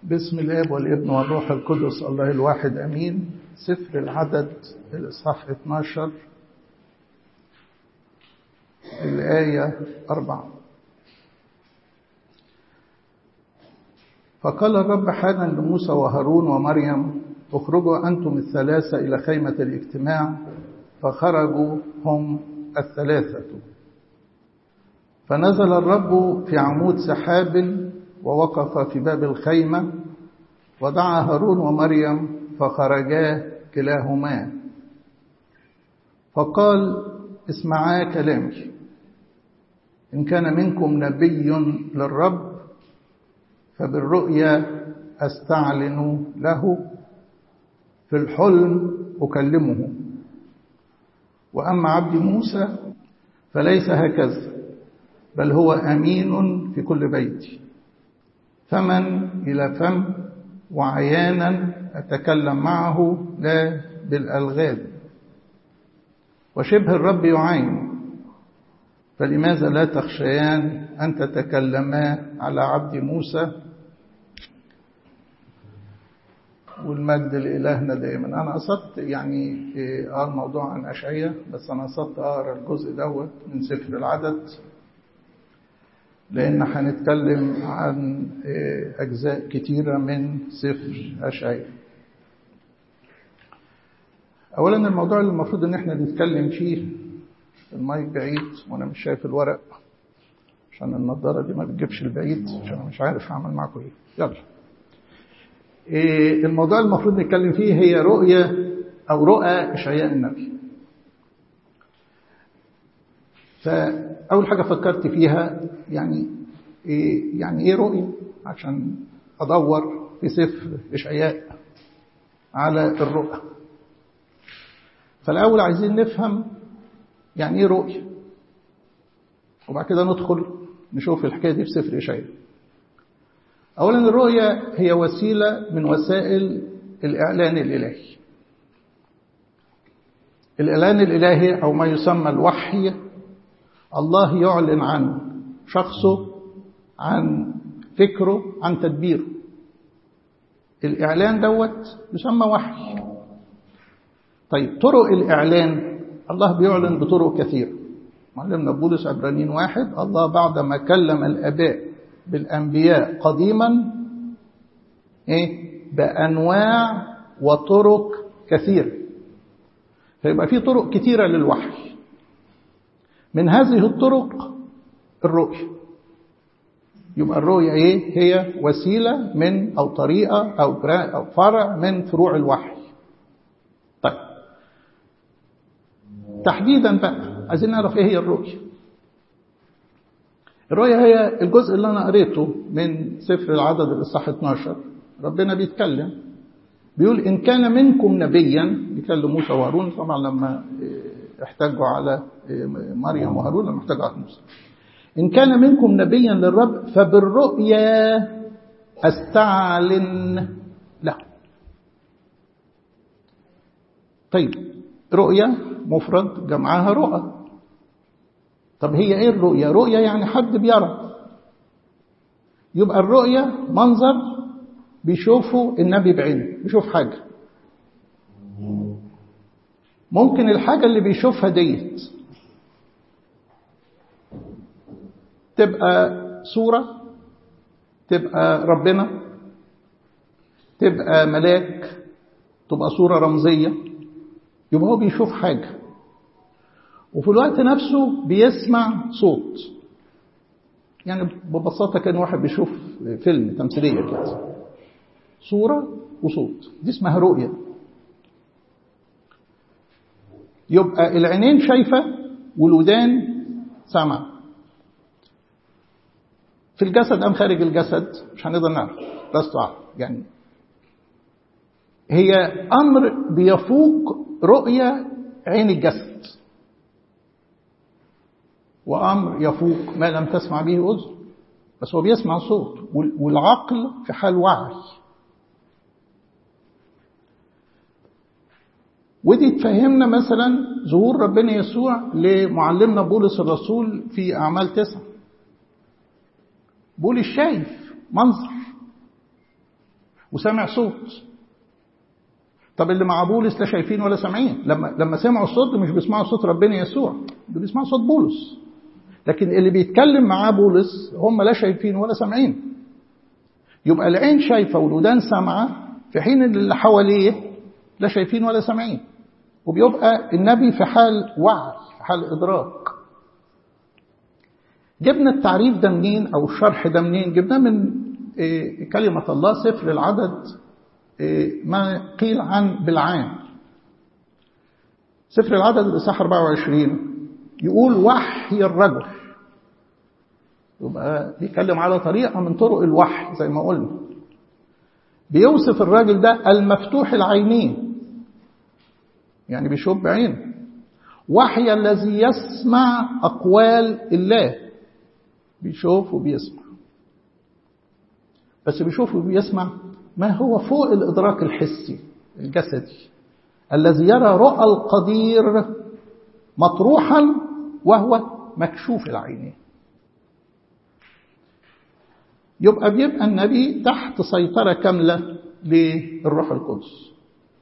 باسم الاب والابن والروح القدس الله الواحد امين سفر العدد الاصحاح 12 الايه 4 فقال الرب حالا لموسى وهارون ومريم اخرجوا انتم الثلاثه الى خيمه الاجتماع فخرجوا هم الثلاثه فنزل الرب في عمود سحاب ووقف في باب الخيمة ودعا هارون ومريم فخرجا كلاهما فقال اسمعا كلامي إن كان منكم نبي للرب فبالرؤيا أستعلن له في الحلم أكلمه وأما عبد موسى فليس هكذا بل هو أمين في كل بيت فمن إلى فم وعيانا أتكلم معه لا بالألغاب وشبه الرب يعين فلماذا لا تخشيان أن تتكلما على عبد موسى والمجد لإلهنا دائما أنا قصدت يعني أقرأ الموضوع عن أشعية بس أنا قصدت أقرأ الجزء دوت من سفر العدد لأن هنتكلم عن أجزاء كتيرة من سفر أشعياء أولا الموضوع اللي المفروض إن احنا نتكلم فيه المايك بعيد وأنا مش شايف الورق عشان النضارة دي ما بتجيبش البعيد عشان أنا مش عارف هعمل معاكم إيه يلا إيه الموضوع المفروض نتكلم فيه هي رؤية أو رؤى إشعياء النبي فأول حاجة فكرت فيها يعني إيه يعني إيه رؤية عشان أدور في سفر إشعياء على الرؤى فالأول عايزين نفهم يعني إيه رؤية وبعد كده ندخل نشوف الحكاية دي في سفر إشعياء أولا الرؤية هي وسيلة من وسائل الإعلان الإلهي الإعلان الإلهي أو ما يسمى الوحي الله يعلن عن شخصه عن فكره عن تدبيره الإعلان دوت يسمى وحي طيب طرق الإعلان الله بيعلن بطرق كثيرة معلمنا بولس عبرانيين واحد الله بعدما كلم الآباء بالأنبياء قديما إيه بأنواع وطرق كثيرة فيبقى في طرق كثيرة للوحي من هذه الطرق الرؤية يبقى الرؤية إيه؟ هي وسيلة من أو طريقة أو أو فرع من فروع الوحي. طيب تحديدا بقى عايزين نعرف إيه هي الرؤية. الرؤية هي الجزء اللي أنا قريته من سفر العدد الإصحاح 12 ربنا بيتكلم بيقول إن كان منكم نبيا بيكلم موسى وهارون طبعا لما احتجوا على مريم وهارون لما احتجوا على موسى إن كان منكم نبيا للرب فبالرؤيا أستعلن له طيب رؤيا مفرد جمعها رؤى طب هي ايه الرؤيا رؤيا يعني حد بيرى يبقى الرؤيا منظر بيشوفه النبي بعينه بيشوف حاجه ممكن الحاجة اللي بيشوفها ديت تبقى صورة تبقى ربنا تبقى ملاك تبقى صورة رمزية يبقى هو بيشوف حاجة وفي الوقت نفسه بيسمع صوت يعني ببساطة كان واحد بيشوف فيلم تمثيلية كده صورة وصوت دي اسمها رؤية يبقى العينين شايفة والودان سمع في الجسد أم خارج الجسد مش هنقدر نعرف بس تعرف يعني هي أمر بيفوق رؤية عين الجسد وأمر يفوق ما لم تسمع به أذن بس هو بيسمع صوت والعقل في حال وعي ودي تفهمنا مثلا ظهور ربنا يسوع لمعلمنا بولس الرسول في أعمال تسعة بولس شايف منظر وسمع صوت طب اللي مع بولس لا شايفين ولا سامعين لما لما سمعوا الصوت مش بيسمعوا صوت ربنا يسوع دول بيسمعوا صوت بولس لكن اللي بيتكلم معاه بولس هم لا شايفين ولا سامعين يبقى العين شايفه والودان سامعه في حين اللي حواليه لا شايفين ولا سامعين وبيبقى النبي في حال وعي في حال ادراك جبنا التعريف ده منين او الشرح ده منين جبناه من إيه كلمه الله سفر العدد إيه ما قيل عن بالعام سفر العدد الاصحاح 24 يقول وحي الرجل يبقى بيتكلم على طريقه من طرق الوحي زي ما قلنا بيوصف الراجل ده المفتوح العينين يعني بيشوف بعينه وحي الذي يسمع اقوال الله بيشوف وبيسمع بس بيشوف وبيسمع ما هو فوق الادراك الحسي الجسدي الذي يرى رؤى القدير مطروحا وهو مكشوف العينين يبقى بيبقى النبي تحت سيطرة كاملة للروح القدس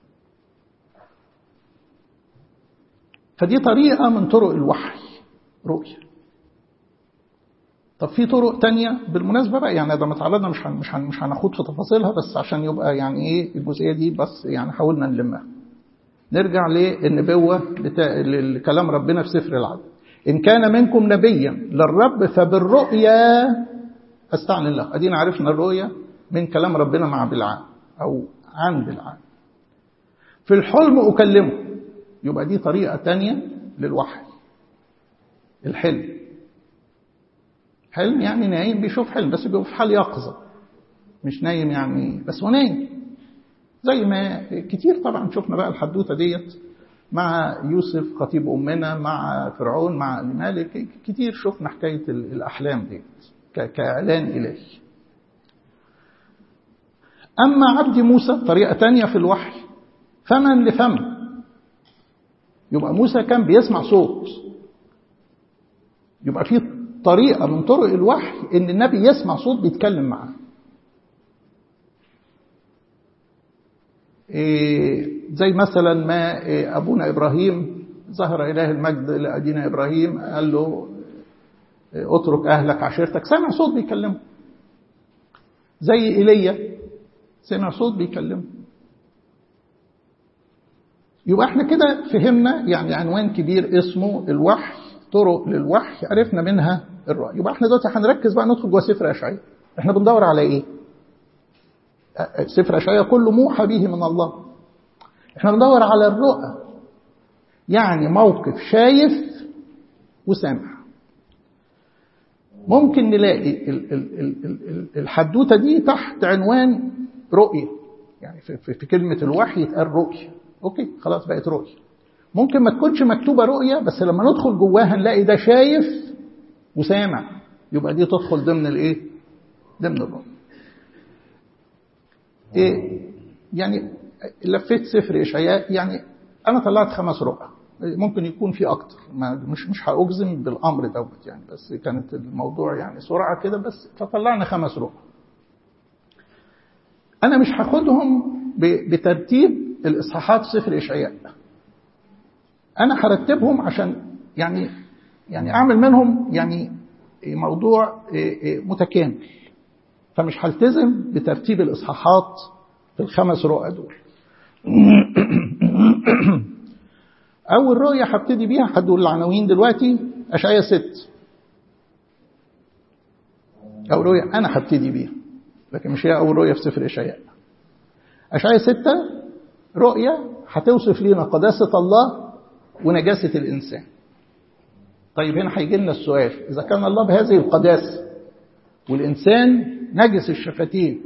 فدي طريقة من طرق الوحي رؤية طب في طرق تانية بالمناسبة بقى يعني ده متعرضنا مش هن مش هن مش هناخد في تفاصيلها بس عشان يبقى يعني ايه الجزئية دي بس يعني حاولنا نلمها نرجع للنبوة بتاع لكلام ربنا في سفر العدد إن كان منكم نبيا للرب فبالرؤيا استعلن له ادينا عرفنا الرؤيا من كلام ربنا مع بلعام او عن بلعام في الحلم اكلمه يبقى دي طريقه تانية للوحي الحلم حلم يعني نايم بيشوف حلم بس بيبقى في حال يقظه مش نايم يعني بس هو نايم زي ما كتير طبعا شفنا بقى الحدوته ديت مع يوسف خطيب امنا مع فرعون مع الملك كتير شفنا حكايه الاحلام ديت كإعلان إلهي أما عبد موسى طريقة تانية في الوحي فمن لفم يبقى موسى كان بيسمع صوت يبقى في طريقة من طرق الوحي إن النبي يسمع صوت بيتكلم معاه إيه زي مثلا ما إيه أبونا إبراهيم ظهر إله المجد لأبينا إبراهيم قال له اترك اهلك عشيرتك سمع صوت بيكلمه زي ايليا سمع صوت بيكلمه يبقى احنا كده فهمنا يعني عنوان كبير اسمه الوحي طرق للوحي عرفنا منها الرؤى يبقى احنا دلوقتي هنركز بقى ندخل جوه سفر اشعياء احنا بندور على ايه سفر اشعياء كله موحى به من الله احنا بندور على الرؤى يعني موقف شايف وسامع ممكن نلاقي الحدوته دي تحت عنوان رؤيه يعني في, في كلمه الوحي يتقال رؤيه اوكي خلاص بقت رؤيه ممكن ما تكونش مكتوبه رؤيه بس لما ندخل جواها نلاقي ده شايف وسامع يبقى دي تدخل ضمن الايه ضمن الرؤيه إيه يعني لفيت سفر اشعياء يعني انا طلعت خمس رؤى ممكن يكون في اكتر ما مش مش هاجزم بالامر دوت يعني بس كانت الموضوع يعني سرعه كده بس فطلعنا خمس رؤى انا مش هاخدهم بترتيب الاصحاحات سفر اشعياء انا هرتبهم عشان يعني يعني اعمل منهم يعني موضوع متكامل فمش هلتزم بترتيب الاصحاحات في الخمس رؤى دول أول رؤية هبتدي بيها هدول العناوين دلوقتي أشعية ست أول رؤية أنا هبتدي بيها لكن مش هي أول رؤية في سفر إشعياء أشعية ستة رؤية هتوصف لنا قداسة الله ونجاسة الإنسان طيب هنا هيجي لنا السؤال إذا كان الله بهذه القداسة والإنسان نجس الشفتين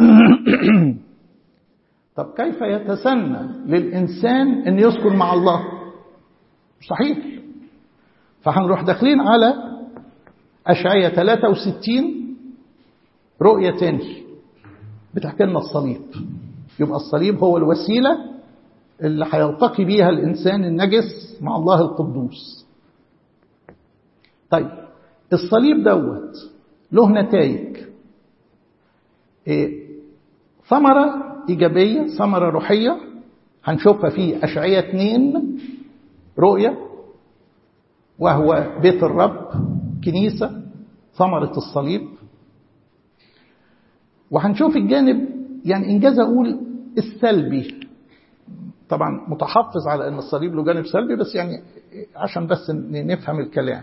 طب كيف يتسنى للإنسان أن يسكن مع الله مستحيل فهنروح داخلين على أشعية 63 رؤية تاني بتحكي لنا الصليب يبقى الصليب هو الوسيلة اللي هيلتقي بيها الإنسان النجس مع الله القدوس طيب الصليب دوت له نتائج إيه ثمرة إيجابية ثمرة روحية هنشوفها في أشعية 2 رؤية وهو بيت الرب كنيسة ثمرة الصليب وهنشوف الجانب يعني إنجاز أقول السلبي طبعا متحفظ على أن الصليب له جانب سلبي بس يعني عشان بس نفهم الكلام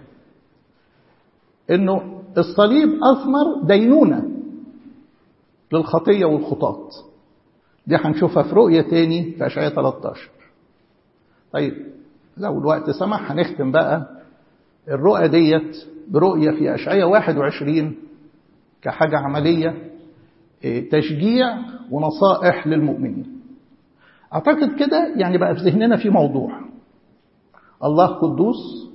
انه الصليب اثمر دينونه للخطيه والخطاة دي هنشوفها في رؤيه تاني في اشعياء 13 طيب لو الوقت سمح هنختم بقى الرؤى ديت برؤيه في اشعياء 21 كحاجه عمليه تشجيع ونصائح للمؤمنين اعتقد كده يعني بقى في ذهننا في موضوع الله قدوس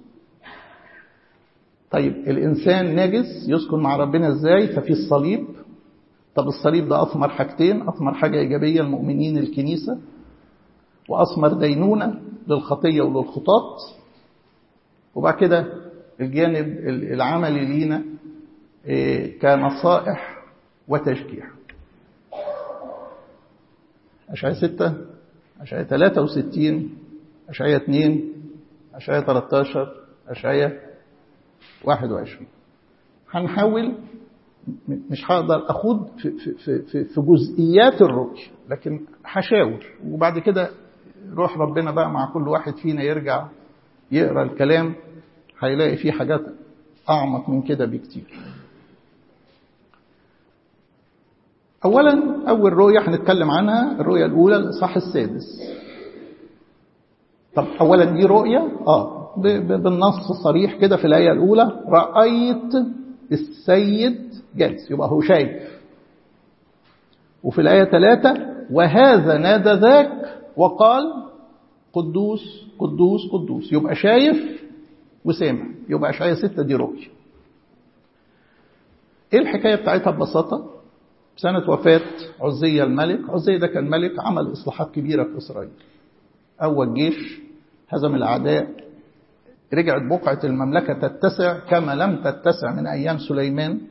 طيب الإنسان نجس يسكن مع ربنا إزاي ففي الصليب طب الصليب ده أثمر حاجتين أثمر حاجة إيجابية المؤمنين الكنيسة وأثمر دينونة للخطية وللخطاة وبعد كده الجانب العملي لينا كنصائح وتشجيع أشعية ستة أشعية ثلاثة وستين أشعية اثنين أشعية 13 أشعية 21 هنحاول مش هقدر أخوض في, في, في, في جزئيات الرؤية لكن هشاور وبعد كده روح ربنا بقى مع كل واحد فينا يرجع يقرا الكلام هيلاقي فيه حاجات أعمق من كده بكتير أولا أول رؤية هنتكلم عنها الرؤية الأولى الإصحاح السادس طب أولا دي رؤية آه بالنص صريح كده في الآية الأولى رأيت السيد جالس يبقى هو شايف وفي الآية ثلاثة وهذا نادى ذاك وقال قدوس قدوس قدوس يبقى شايف وسامع يبقى أشعية ستة دي رؤية إيه الحكاية بتاعتها ببساطة سنة وفاة عزية الملك عزية ده كان ملك عمل إصلاحات كبيرة في إسرائيل أول جيش هزم الأعداء رجعت بقعة المملكة تتسع كما لم تتسع من أيام سليمان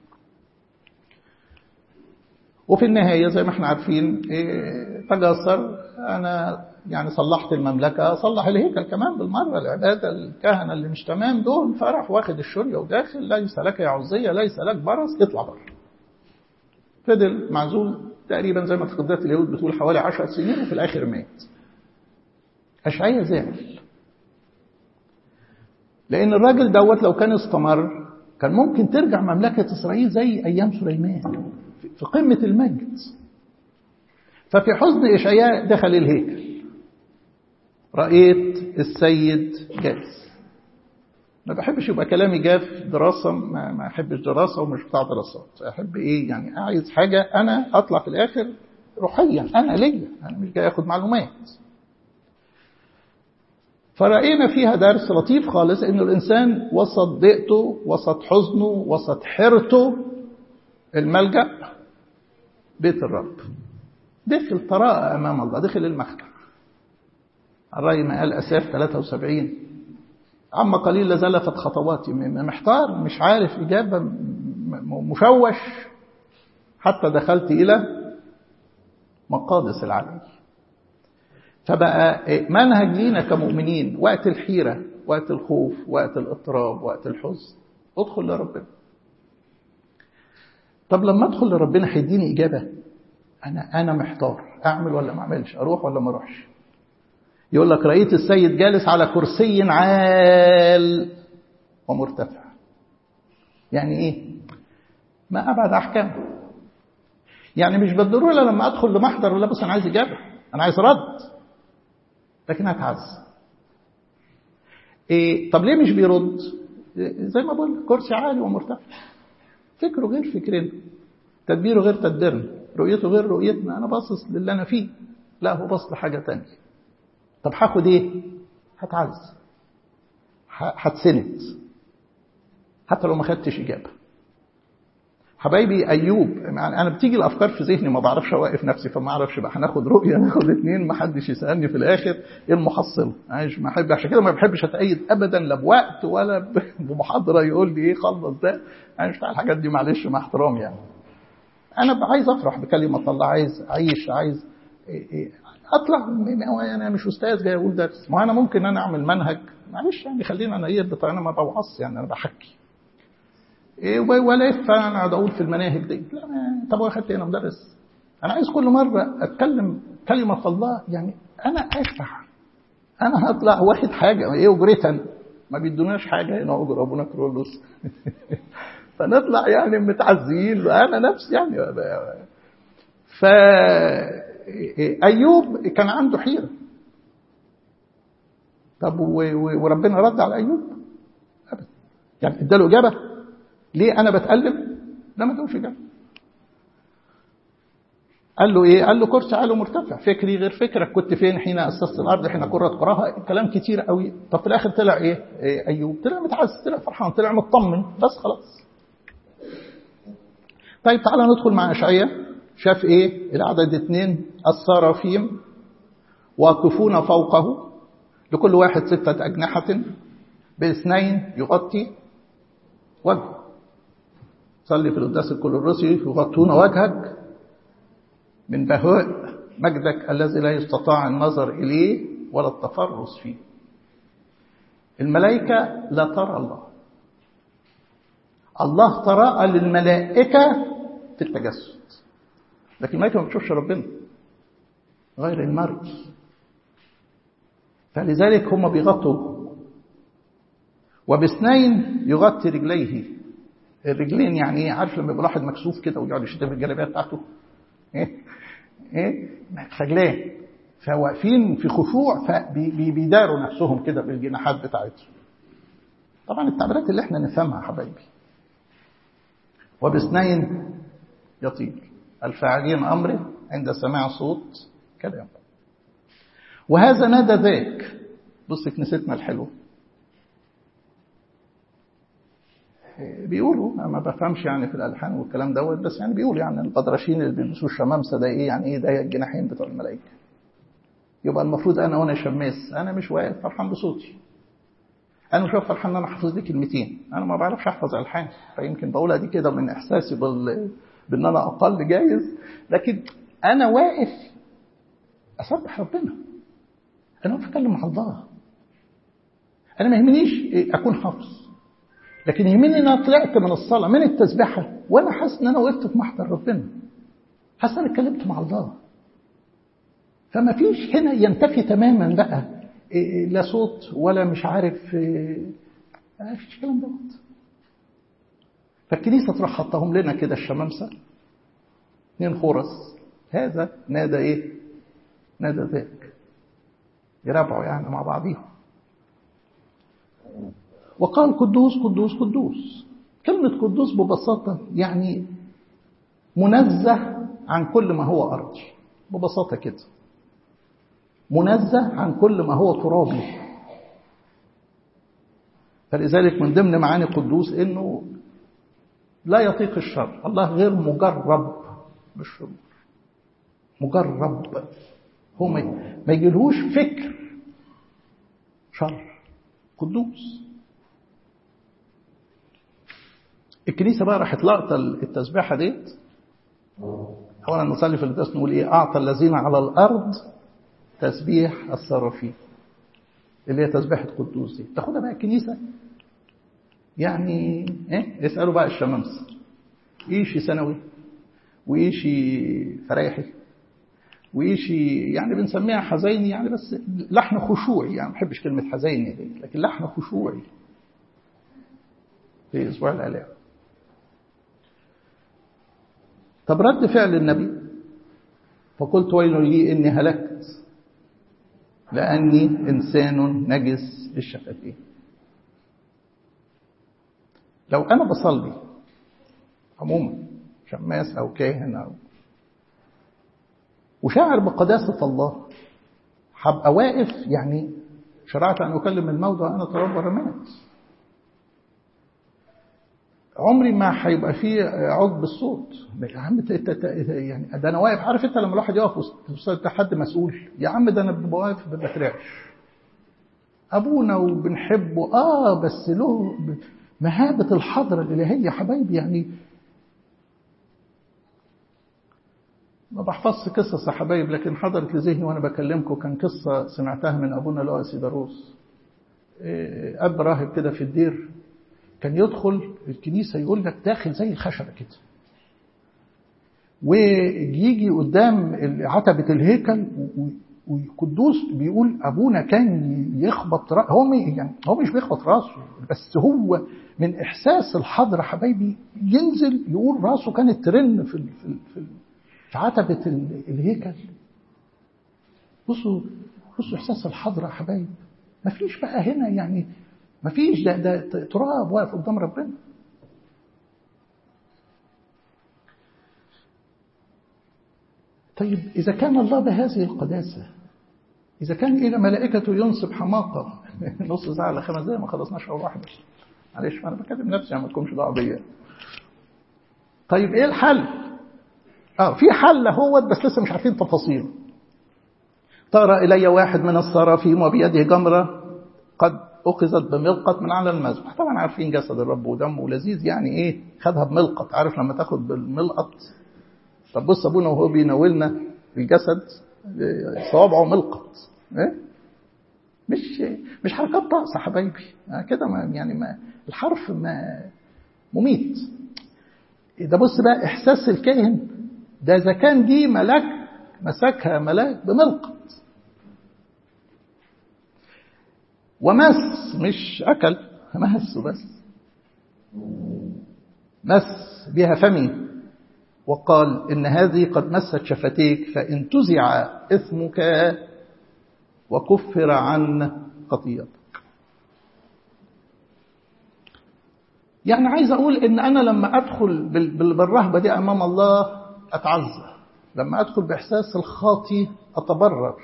وفي النهاية زي ما احنا عارفين تجسر أنا يعني صلحت المملكة صلح الهيكل كمان بالمرة العبادة الكهنة اللي مش تمام دول فرح واخد الشرية وداخل ليس لك يا عزية ليس لك برص اطلع بره فضل معزول تقريبا زي ما تقدمت اليهود بتقول حوالي عشر سنين وفي الآخر مات أشعية زعل لأن الراجل دوت لو كان استمر كان ممكن ترجع مملكة إسرائيل زي أيام سليمان في قمة المجد ففي حزن إشعياء دخل الهيكل رأيت السيد جالس ما بحبش يبقى كلامي جاف دراسة ما, ما أحبش دراسة ومش بتاع دراسات أحب إيه يعني عايز حاجة أنا أطلع في الآخر روحيا أنا ليا أنا مش جاي أخد معلومات فرأينا فيها درس لطيف خالص إنه الإنسان وسط ضيقته وسط حزنه وسط حيرته الملجأ بيت الرب دخل طراء أمام الله دخل المخدع الرأي ما قال أساف 73 عما قليل زلفت خطواتي محتار مش عارف إجابة مشوش حتى دخلت إلى مقادس العالم فبقى منهج لينا كمؤمنين وقت الحيرة وقت الخوف وقت الاضطراب وقت الحزن ادخل لربنا طب لما ادخل لربنا هيديني إجابة أنا أنا محتار أعمل ولا ما أعملش أروح ولا ما أروحش يقول لك رأيت السيد جالس على كرسي عال ومرتفع يعني إيه ما أبعد أحكام يعني مش بالضرورة لما أدخل لمحضر ولا بس أنا عايز إجابة أنا عايز رد لكن هتعز إيه طب ليه مش بيرد زي ما بقول كرسي عالي ومرتفع فكره غير فكرنا تدبيره غير تدبيرنا رؤيته غير رؤيتنا انا باصص للي انا فيه لا هو باص لحاجه تانية طب هاخد ايه هتعز هتسند حتى لو ما خدتش اجابه حبايبي ايوب يعني انا بتيجي الافكار في ذهني ما بعرفش اوقف نفسي فما اعرفش بقى هناخد رؤيه ناخد اثنين ما حدش يسالني في الاخر ايه المحصله عايش ما احب عشان كده ما بحبش اتأيد ابدا لا بوقت ولا بمحاضره يقول لي ايه خلص ده انا مش بتاع الحاجات دي معلش مع احترامي يعني انا عايز افرح بكلمه الله عايز اعيش عايز اطلع انا مش استاذ جاي اقول درس ما انا ممكن انا اعمل منهج معلش يعني خلينا انا ايه انا ما بوعظ يعني انا بحكي إيه ولا انا اقعد اقول في المناهج دي لا طب واخدت انا مدرس انا عايز كل مره اتكلم كلمه الله يعني انا ادفع انا هطلع واخد حاجه ايه اجرتها ما بيدوناش حاجه هنا اجر ابونا كرولوس فنطلع يعني متعزين انا نفسي يعني ف ايوب كان عنده حيره طب وربنا رد على ايوب ابدا يعني اداله اجابه ليه انا بتالم لا ما ادوش اجابه قال له ايه قال له كرسي عالي مرتفع فكري غير فكرك كنت فين حين اسست الارض حين كرة قراها كلام كتير قوي طب في الاخر طلع ايه, إيه ايوب طلع متعز طلع فرحان طلع مطمن بس خلاص طيب تعالى ندخل مع اشعياء شاف ايه العدد اثنين الصرافيم واقفون فوقه لكل واحد ستة أجنحة باثنين يغطي وجهه صلي في القداس الكل الروسي يغطون وجهك من بهاء مجدك الذي لا يستطاع النظر إليه ولا التفرس فيه الملائكة لا ترى الله الله تراءى للملائكة في التجسد لكن الملائكة ما بتشوفش ربنا غير المرئي فلذلك هم بيغطوا وباثنين يغطي رجليه الرجلين يعني ايه عارف لما يبقى واحد مكسوف كده ويقعد يشتغل الجلابيه بتاعته ايه ايه خجلان فواقفين في خشوع فبيداروا نفسهم كده بالجناحات بتاعتهم طبعا التعبيرات اللي احنا نفهمها حبايبي وباثنين يطير الفاعلين امره عند سماع صوت كلام وهذا نادى ذاك بص كنيستنا الحلوه بيقولوا انا ما بفهمش يعني في الالحان والكلام دوت بس يعني بيقولوا يعني البدرشين اللي بيلبسوا الشمامسه ده ايه يعني ايه ده الجناحين بتوع الملائكه يبقى المفروض انا وانا شماس انا مش واقف فرحان بصوتي انا مش واقف فرحان ان انا احفظ لي كلمتين انا ما بعرفش احفظ الحان فيمكن بقولها دي كده من احساسي بال... بان انا اقل جايز لكن انا واقف اسبح ربنا انا واقف اتكلم مع الله انا ما يهمنيش اكون حافظ لكن يهمني ان انا طلعت من الصلاه من التسبيحه وانا حاسس ان انا وقفت في محضر ربنا حاسس ان انا اتكلمت مع الله فما فيش هنا ينتفي تماما بقى لا صوت ولا مش عارف ما فيش الكلام دوت فالكنيسه تروح حطهم لنا كده الشمامسه اثنين خرس هذا نادى ايه نادى ذاك يرابعوا يعني مع بعضيهم وقال قدوس قدوس قدوس كلمة قدوس ببساطة يعني منزه عن كل ما هو أرضي ببساطة كده منزه عن كل ما هو ترابي فلذلك من ضمن معاني قدوس انه لا يطيق الشر الله غير مجرب بالشرور مجرب هو ما يجيلهوش فكر شر قدوس الكنيسة بقى راحت لقطة التسبيحة ديت أولا نصلي في القداس نقول إيه أعطى الذين على الأرض تسبيح الصرافين اللي هي تسبيحة قدوس دي تاخدها بقى الكنيسة يعني إيه اسألوا بقى الشمامسة إيشي سنوي وإيشي فرايحي وإيشي يعني بنسميها حزيني يعني بس لحن خشوعي يعني ما بحبش كلمة حزيني دي لكن لحن خشوعي في أسبوع الآلاف طب رد فعل النبي فقلت ويل لي إني هلكت لأني إنسان نجس الشفتين لو أنا بصلي عموما شماس أو كاهن أو وشاعر بقداسة الله هبقى واقف يعني شرعت أن أكلم الموضع وأنا تربى رمات عمري ما هيبقى فيه عقب الصوت يا عم يعني ده انا واقف عارف انت لما الواحد يقف وسط حد مسؤول يا عم ده انا ببقى واقف ما بترعش ابونا وبنحبه اه بس له مهابه الحضره الالهيه يا حبايبي يعني ما بحفظش قصص يا حبايب لكن حضرت لذهني وانا بكلمكم كان قصه سمعتها من ابونا لؤي سيداروس اب راهب كده في الدير كان يدخل الكنيسه يقول لك داخل زي الخشبه كده ويجي قدام عتبه الهيكل والقدوس بيقول ابونا كان يخبط رأ... هو يعني هو مش بيخبط راسه بس هو من احساس الحضره حبايبي ينزل يقول راسه كانت ترن في في في, في عتبه الهيكل بصوا بصوا احساس الحضره حبايب مفيش بقى هنا يعني مفيش ده ده تراب واقف قدام ربنا طيب إذا كان الله بهذه القداسة إذا كان إلى ملائكته ينصب حماقة نص ساعة إلى خمس دقايق ما خلصناش أول واحدة معلش أنا بكلم نفسي ما تكونش دعوة بيا طيب إيه الحل؟ آه في حل اهوت بس لسه مش عارفين تفاصيله طار إلي واحد من الصرافيم وبيده جمرة قد أخذت بملقط من على المذبح طبعا عارفين جسد الرب ودمه لذيذ يعني إيه خدها بملقط عارف لما تاخد بالملقط طب بص ابونا وهو بيناولنا الجسد صوابعه ملقط إيه؟ مش مش حركات طقس حبايبي كده ما يعني ما الحرف ما مميت ده بص بقى احساس الكاهن ده اذا كان دي ملاك مسكها ملاك بملقط ومس مش اكل مس بس مس بها فمي وقال إن هذه قد مست شفتيك فإن تزع إثمك وكفر عن خطيئتك يعني عايز أقول إن أنا لما أدخل بالرهبة دي أمام الله أتعزى لما أدخل بإحساس الخاطي أتبرر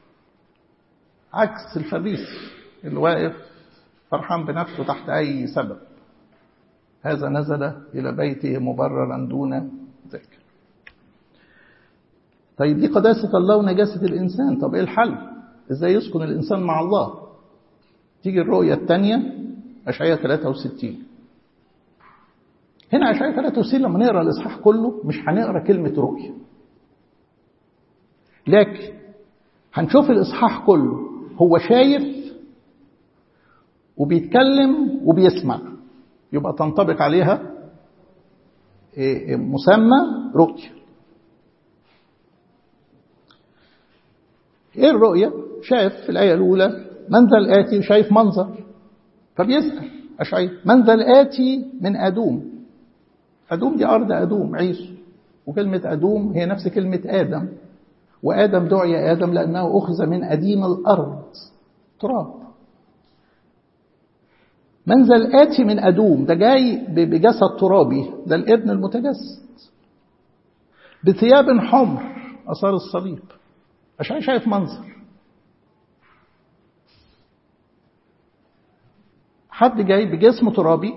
عكس الفريسي اللي واقف فرحان بنفسه تحت أي سبب هذا نزل إلى بيته مبررا دون ذاكر طيب دي قداسة الله ونجاسة الإنسان طب إيه الحل إزاي يسكن الإنسان مع الله تيجي الرؤية الثانية أشعية 63 هنا أشعية 63 لما نقرأ الإصحاح كله مش هنقرأ كلمة رؤية لكن هنشوف الإصحاح كله هو شايف وبيتكلم وبيسمع يبقى تنطبق عليها مسمى رؤية ايه الرؤية شاف في الآية الأولى من ذا الآتي شايف منظر فبيسأل أشعي من ذا الآتي من أدوم أدوم دي أرض أدوم عيسو وكلمة أدوم هي نفس كلمة آدم وآدم دعي آدم لأنه أخذ من أديم الأرض تراب من ذا الآتي من أدوم ده جاي بجسد ترابي ده الابن المتجسد بثياب حمر أثار الصليب عشان شايف منظر حد جاي بجسم ترابي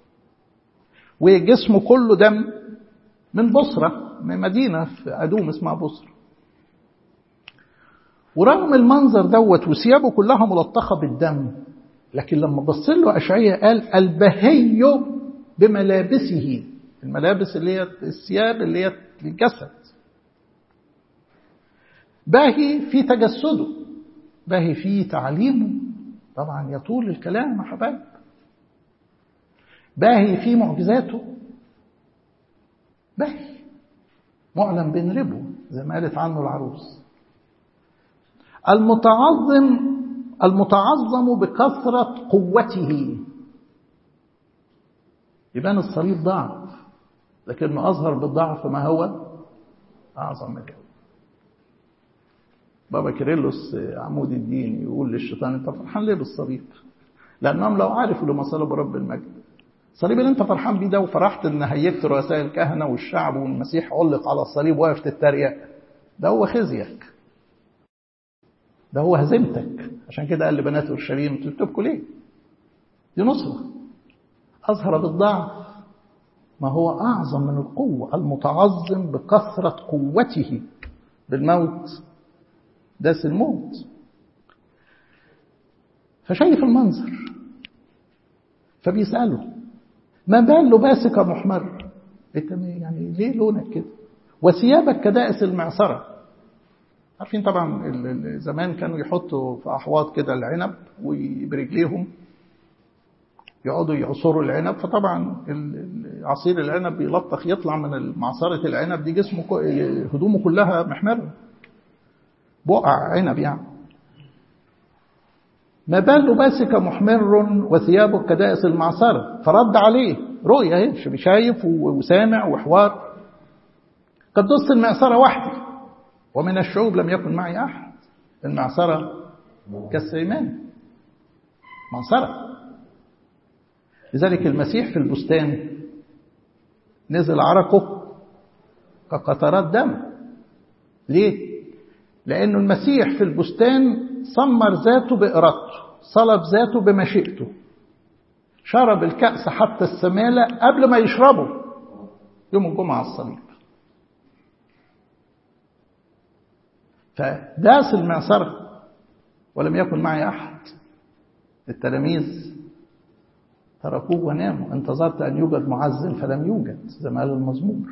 وجسمه كله دم من بصرة من مدينة في أدوم اسمها بصرة ورغم المنظر دوت وثيابه كلها ملطخة بالدم لكن لما بص له أشعية قال البهي بملابسه الملابس اللي هي الثياب اللي هي الجسد باهي في تجسده باهي في تعليمه طبعا يطول الكلام يا حبايب باهي في معجزاته باهي معلن بين ربه زي ما قالت عنه العروس المتعظم المتعظم بكثرة قوته يبان الصليب ضعف لكنه أظهر بالضعف ما هو أعظم من بابا كيرلس عمود الدين يقول للشيطان انت فرحان ليه بالصليب لانهم لو عرفوا لما صلبوا رب المجد الصليب اللي انت فرحان بيه ده وفرحت ان هيجت رؤساء الكهنه والشعب والمسيح علق على الصليب واقف تتريق ده هو خزيك ده هو هزيمتك عشان كده قال لبنات اورشليم انتوا بتبكوا ليه؟ دي نصره اظهر بالضعف ما هو اعظم من القوه المتعظم بكثره قوته بالموت داس الموت فشايف المنظر فبيسأله ما بال لباسك محمر انت يعني ليه لونك كده وثيابك كدائس المعصرة عارفين طبعا زمان كانوا يحطوا في أحواض كده العنب وبرجليهم يقعدوا يعصروا العنب فطبعا عصير العنب بيلطخ يطلع من معصرة العنب دي جسمه هدومه كلها محمرة بقع عنب يعني ما بال لباسك محمر وثيابك كدائس المعصرة فرد عليه رؤية اهي شايف وسامع وحوار قد دست المعصرة وحدي ومن الشعوب لم يكن معي أحد المعصرة كالسيمان معصرة لذلك المسيح في البستان نزل عرقه كقطرات دم ليه؟ لأنه المسيح في البستان سمر ذاته بإرادته صلب ذاته بمشيئته شرب الكأس حتى السمالة قبل ما يشربه يوم الجمعة على الصليب فداس المعصرة ولم يكن معي أحد التلاميذ تركوه وناموا انتظرت أن يوجد معزل فلم يوجد زي ما قال المزمور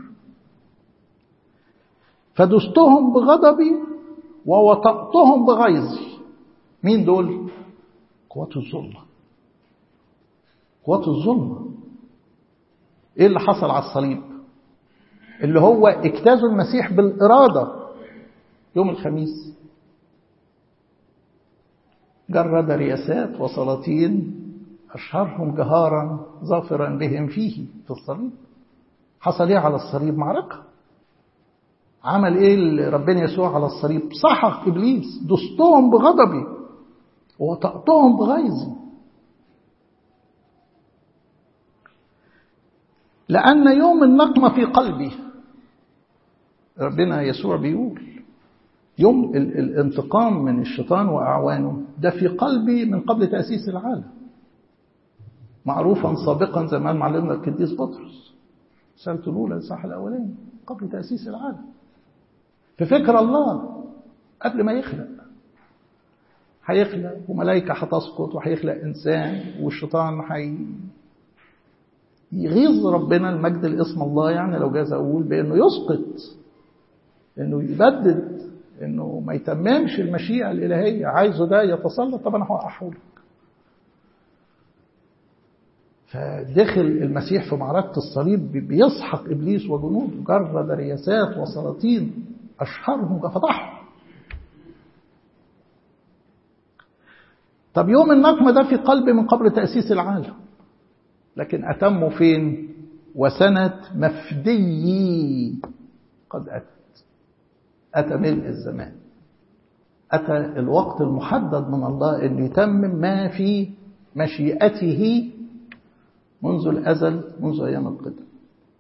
فدستهم بغضبي ووطأتهم بغيظي مين دول؟ قوات الظلمة قوات الظلمة ايه اللي حصل على الصليب؟ اللي هو اجتازوا المسيح بالإرادة يوم الخميس جرد رياسات وسلاطين أشهرهم جهارا ظافرا بهم فيه في الصليب حصل ايه على الصليب معركة عمل ايه ربنا يسوع على الصليب صحق ابليس دستهم بغضبي وطأتهم بغيظي لأن يوم النقمة في قلبي ربنا يسوع بيقول يوم الانتقام من الشيطان وأعوانه ده في قلبي من قبل تأسيس العالم معروفا سابقا زي ما معلمنا القديس بطرس رسالته الأولى الإصحاح الأولاني قبل تأسيس العالم في فكر الله قبل ما يخلق هيخلق وملائكة هتسقط وهيخلق إنسان والشيطان هي يغيظ ربنا المجد لاسم الله يعني لو جاز أقول بأنه يسقط إنه يبدد إنه ما يتممش المشيئة الإلهية عايزه ده يتسلط طب أنا هوقعه لك فدخل المسيح في معركة الصليب بيسحق إبليس وجنوده جرد رياسات وسلاطين أشهرهم فضحهم طب يوم النقمة ده في قلبي من قبل تأسيس العالم لكن أتموا فين وسنة مفدي قد أتت أتى ملء الزمان أتى الوقت المحدد من الله أن يتمم ما في مشيئته منذ الأزل منذ أيام القدم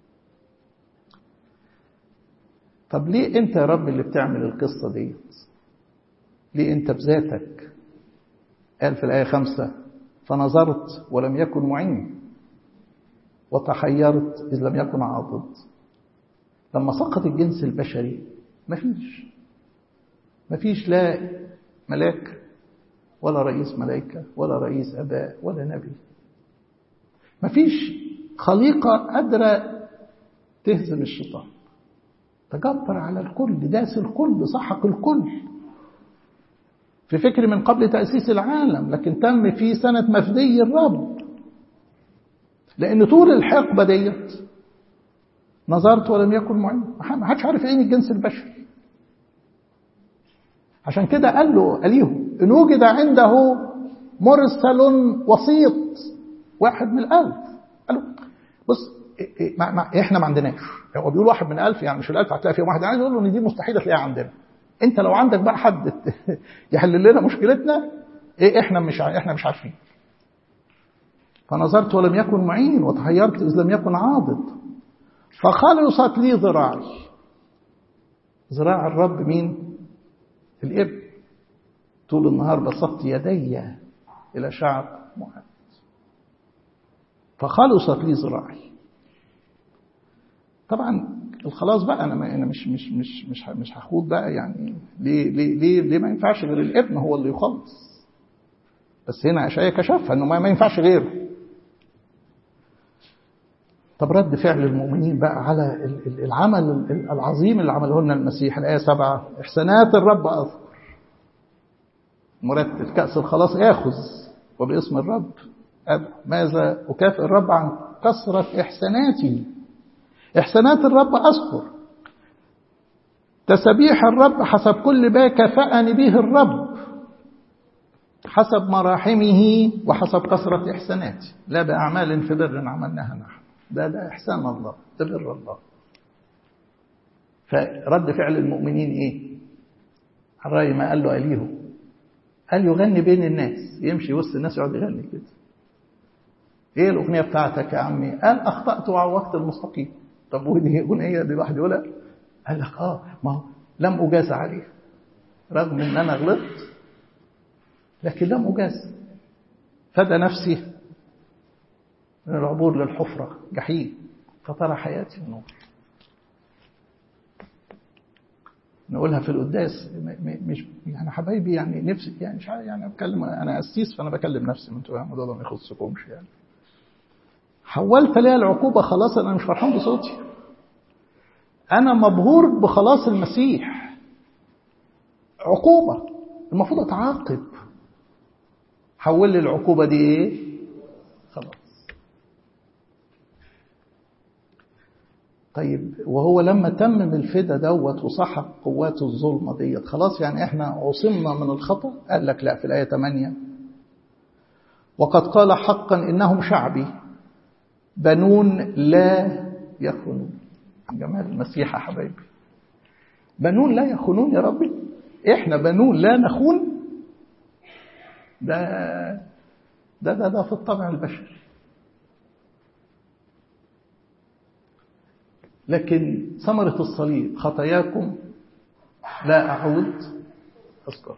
طب ليه أنت يا رب اللي بتعمل القصة دي ليه أنت بذاتك قال في الآية خمسة فنظرت ولم يكن معين وتحيرت إذ لم يكن عاضد لما سقط الجنس البشري مفيش مفيش لا ملاك ولا رئيس ملائكة ولا رئيس أباء ولا نبي مفيش خليقة قادرة تهزم الشيطان تجبر على الكل داس الكل سحق الكل في فكر من قبل تأسيس العالم لكن تم في سنة مفدي الرب لأن طول الحقبة ديت نظرت ولم يكن معين ما حدش عارف ايه الجنس البشري عشان كده قال له أليه إن وجد عنده مرسل وسيط واحد من الألف قال له بص ما ما احنا ما عندناش هو بيقول واحد من ألف يعني مش الألف هتلاقي فيهم واحد عايز يقول له ان دي مستحيل تلاقيها عندنا انت لو عندك بقى حد يحل لنا مشكلتنا ايه احنا مش احنا مش عارفين فنظرت ولم يكن معين وتحيرت اذ لم يكن عاضد فخلصت لي ذراعي ذراع الرب مين الابن طول النهار بسطت يدي الى شعب معين فخلصت لي ذراعي طبعا الخلاص بقى انا ما انا مش مش مش مش مش هخوض بقى يعني ليه ليه ليه ليه ما ينفعش غير الابن هو اللي يخلص بس هنا اشعياء كشفها انه ما ينفعش غيره طب رد فعل المؤمنين بقى على العمل العظيم اللي عمله لنا المسيح الآية سبعة إحسانات الرب أذكر مرتب كأس الخلاص آخذ وباسم الرب أدعو ماذا أكافئ الرب عن كثرة إحساناته إحسانات الرب أذكر تسبيح الرب حسب كل ما كفأني به الرب حسب مراحمه وحسب كثرة إحساناته لا بأعمال في بر عملناها نحن ده ده إحسان الله ده بر الله فرد فعل المؤمنين إيه الرأي ما قال له أليه قال يغني بين الناس يمشي وسط الناس يقعد يغني كده ايه الاغنيه بتاعتك يا عمي قال اخطات على الوقت المستقيم طب ودي اغنيه دي الواحد يقولها قال لك اه ما هو لم اجاز عليها رغم ان انا غلطت لكن لم اجاز فدى نفسي من العبور للحفره جحيم فترى حياتي النور نقولها في القداس مش يعني حبايبي يعني نفسي يعني مش يعني بتكلم انا قسيس فانا بكلم نفسي ما انتوا الموضوع ده ما يخصكمش يعني حولت ليها العقوبه خلاص انا مش فرحان بصوتي انا مبهور بخلاص المسيح عقوبه المفروض اتعاقب حول لي العقوبه دي ايه خلاص طيب وهو لما تمم الفدا دوت وسحق قوات الظلمه ديت خلاص يعني احنا عصمنا من الخطا قال لك لا في الايه 8 وقد قال حقا انهم شعبي بنون لا يخونون جمال المسيح يا حبايبي بنون لا يخونون يا ربي احنا بنون لا نخون ده ده ده, ده في الطبع البشري لكن ثمرة الصليب خطاياكم لا أعود أذكر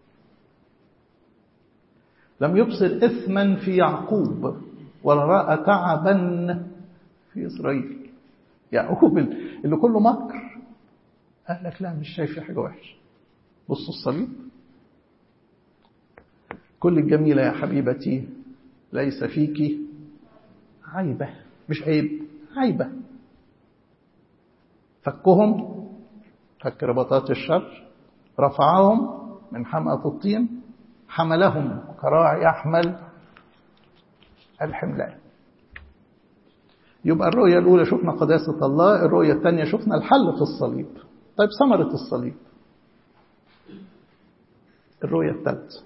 لم يبصر إثما في يعقوب ولا رأى تعبا في إسرائيل يعقوب اللي كله مكر قال لك لا مش شايف حاجة وحشة بصوا الصليب كل الجميلة يا حبيبتي ليس فيك عيبة مش عيب عيبة فكهم فك رباطات الشر رفعهم من حمأة الطين حملهم كراعي يحمل الحملان يبقى الرؤية الأولى شفنا قداسة الله الرؤية الثانية شفنا الحل في الصليب طيب ثمرة الصليب الرؤية الثالثة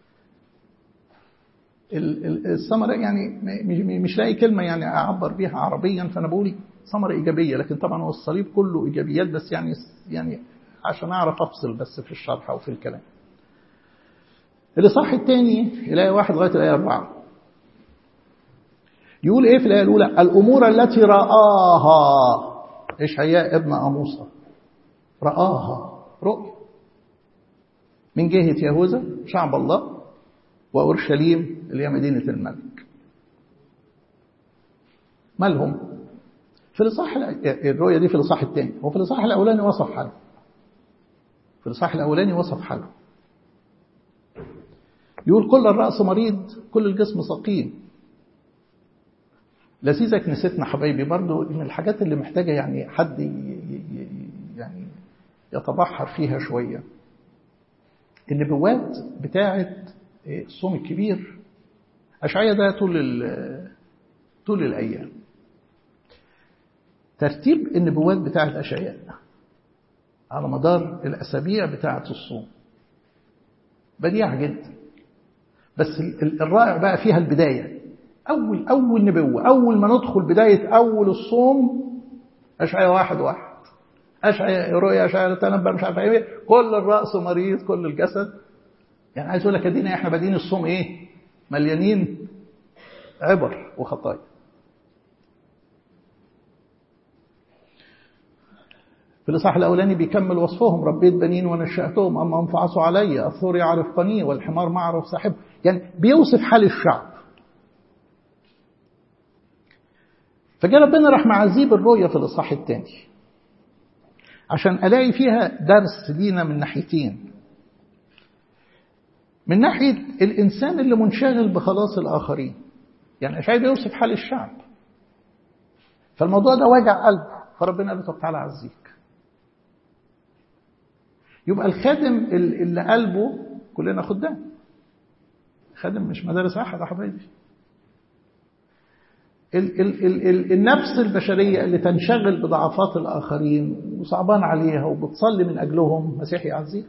الثمرة يعني مش لاقي كلمة يعني أعبر بيها عربيا فأنا بقول ثمرة إيجابية لكن طبعا هو الصليب كله إيجابيات بس يعني يعني عشان أعرف أفصل بس في الشرح أو في الكلام الإصحاح الثاني الآية واحد لغاية الآية أربعة يقول إيه في الآية الأولى الأمور التي رآها إشعياء ابن أموصة رآها رؤية من جهة يهوذا شعب الله وأورشليم اللي هي مدينة الملك مالهم في الإصحاح الرؤية دي في الإصحاح الثاني وفي الإصحاح الأولاني وصف حاله في الإصحاح الأولاني وصف حاله يقول كل الرأس مريض كل الجسم سقيم لذيذة كنيستنا حبايبي برضو من الحاجات اللي محتاجة يعني حد يعني يتبحر فيها شوية النبوات بتاعة الصوم الكبير أشعية ده طول طول الأيام ترتيب النبوات بتاعة أشعياء على مدار الأسابيع بتاعة الصوم بديع جدا بس الرائع بقى فيها البداية أول أول نبوة أول ما ندخل بداية أول الصوم أشعياء واحد واحد أشعياء رؤيا أشعياء تنبأ مش عارف إيه كل الرأس مريض كل الجسد يعني عايز أقول لك أدينا إحنا بادين الصوم إيه مليانين عبر وخطايا في الإصحاح الأولاني بيكمل وصفهم ربيت بنين ونشأتهم أما هم فعصوا علي الثور يعرف قنيه والحمار ما عرف صاحبه يعني بيوصف حال الشعب فجاء ربنا راح معذيب بالرؤية في الإصحاح الثاني عشان ألاقي فيها درس لينا من ناحيتين من ناحية الإنسان اللي منشغل بخلاص الآخرين يعني أشعياء بيوصف حال الشعب فالموضوع ده واجع قلب فربنا قال له طب تعالى اعزيك يبقى الخادم اللي قلبه كلنا خدام خادم مش مدارس احد يا حبايبي ال ال ال ال النفس البشرية اللي تنشغل بضعفات الآخرين وصعبان عليها وبتصلي من أجلهم مسيح يعزيها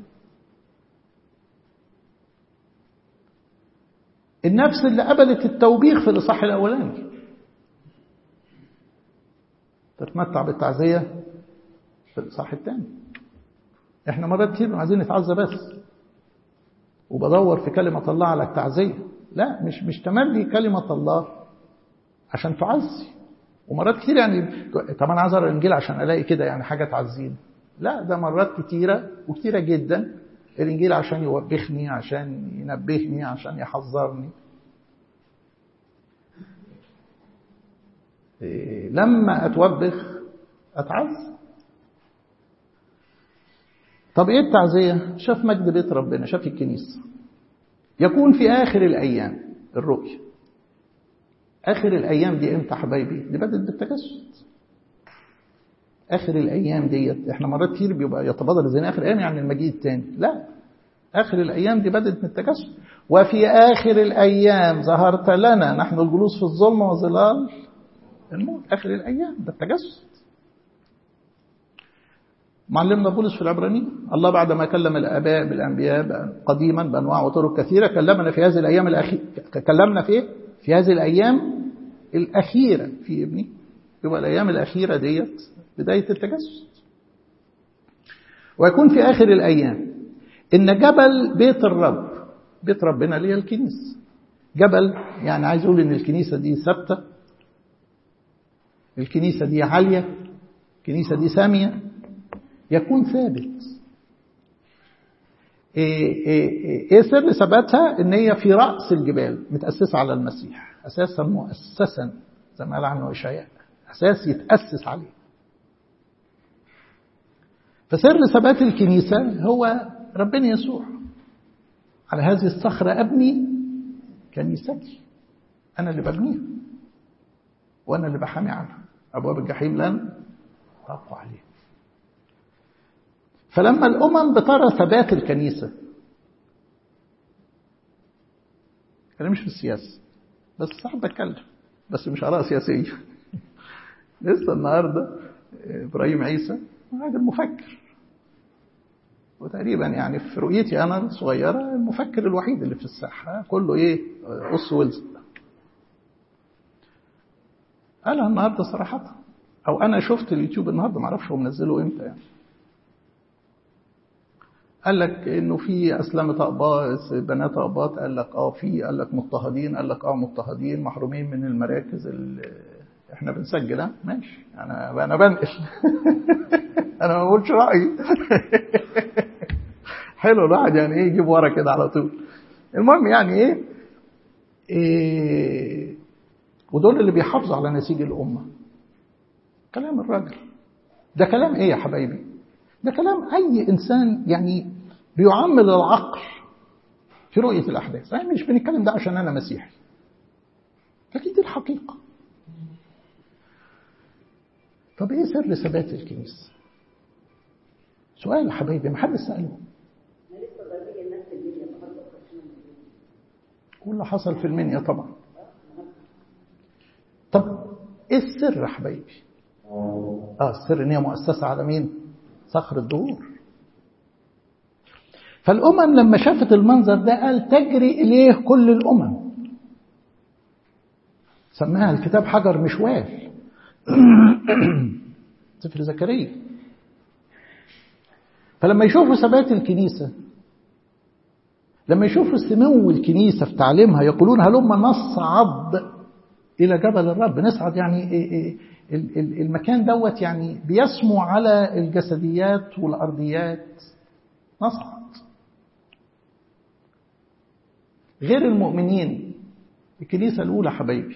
النفس اللي قبلت التوبيخ في الإصحاح الأولاني تتمتع بالتعزية في الإصحاح الثاني احنا مرات كتير عايزين نتعزى بس وبدور في كلمة الله على التعزية لا مش مش تملي كلمة الله عشان تعزي ومرات كتير يعني طب انا عايز اقرا الانجيل عشان الاقي كده يعني حاجه تعزيني لا ده مرات كتيره وكتيره جدا الانجيل عشان يوبخني عشان ينبهني عشان يحذرني إيه لما اتوبخ اتعز طب ايه التعزيه شاف مجد بيت ربنا شاف الكنيسه يكون في اخر الايام الرؤيه آخر الأيام دي إمتى حبايبي؟ دي بدأت بالتجسد. آخر الأيام ديت إحنا مرات كتير بيبقى يتبادر الذهن آخر الأيام يعني المجيء الثاني، لا آخر الأيام دي بدأت من التجسد. وفي آخر الأيام ظهرت لنا نحن الجلوس في الظلمة وظلال الموت، آخر الأيام ده التجسد. معلمنا بولس في العبرانيين الله بعد ما كلم الآباء بالأنبياء قديما بأنواع وطرق كثيرة كلمنا في هذه الأيام الأخيرة كلمنا في إيه؟ في هذه الأيام الأخيرة في ابني يبقى الأيام الأخيرة ديت بداية التجسد ويكون في آخر الأيام إن جبل بيت الرب بيت ربنا اللي هي الكنيسة جبل يعني عايز أقول إن الكنيسة دي ثابتة الكنيسة دي عالية الكنيسة دي سامية يكون ثابت ايه, إيه, إيه سر ثباتها ان هي في راس الجبال متاسسه على المسيح اساسا مؤسسا زي ما قال عنه اشعياء اساس يتاسس عليه فسر ثبات الكنيسه هو ربنا يسوع على هذه الصخره ابني كنيستي انا اللي ببنيها وانا اللي بحامي عنها ابواب الجحيم لن تقوى عليه فلما الأمم بترى ثبات الكنيسة أنا مش في السياسة بس صح بتكلم بس مش آراء سياسية لسه النهاردة إبراهيم عيسى راجل مفكر وتقريبا يعني في رؤيتي أنا الصغيرة المفكر الوحيد اللي في الساحة كله إيه قص ولزق قالها النهاردة صراحة أو أنا شفت اليوتيوب النهاردة معرفش هو منزله إمتى يعني قال لك انه في اسلمت اقباط بنات اقباط قال لك اه في قال لك مضطهدين قال لك اه مضطهدين محرومين من المراكز اللي احنا بنسجل ها ماشي انا انا بنقل انا ما بقولش رايي حلو الواحد يعني ايه يجيب ورا كده على طول المهم يعني ايه, إيه ودول اللي بيحافظوا على نسيج الامه كلام الراجل ده كلام ايه يا حبايبي ده كلام أي إنسان يعني بيعمل العقل في رؤية الأحداث يعني مش بنتكلم ده عشان أنا مسيحي لكن دي الحقيقة طب إيه سر ثبات الكنيسة؟ سؤال يا حبايبي ما حد سأله واللي حصل في المنيا طبعا طب ايه السر يا حبايبي اه السر ان هي مؤسسه على مين صخر الدهور فالأمم لما شافت المنظر ده قال تجري إليه كل الأمم سماها الكتاب حجر مشوال سفر زكريا فلما يشوفوا ثبات الكنيسة لما يشوفوا سمو الكنيسة في تعليمها يقولون هلما نصعد إلى جبل الرب نصعد يعني إيه إيه المكان دوت يعني بيسمو على الجسديات والأرضيات نصعد غير المؤمنين الكنيسة الأولى حبايبي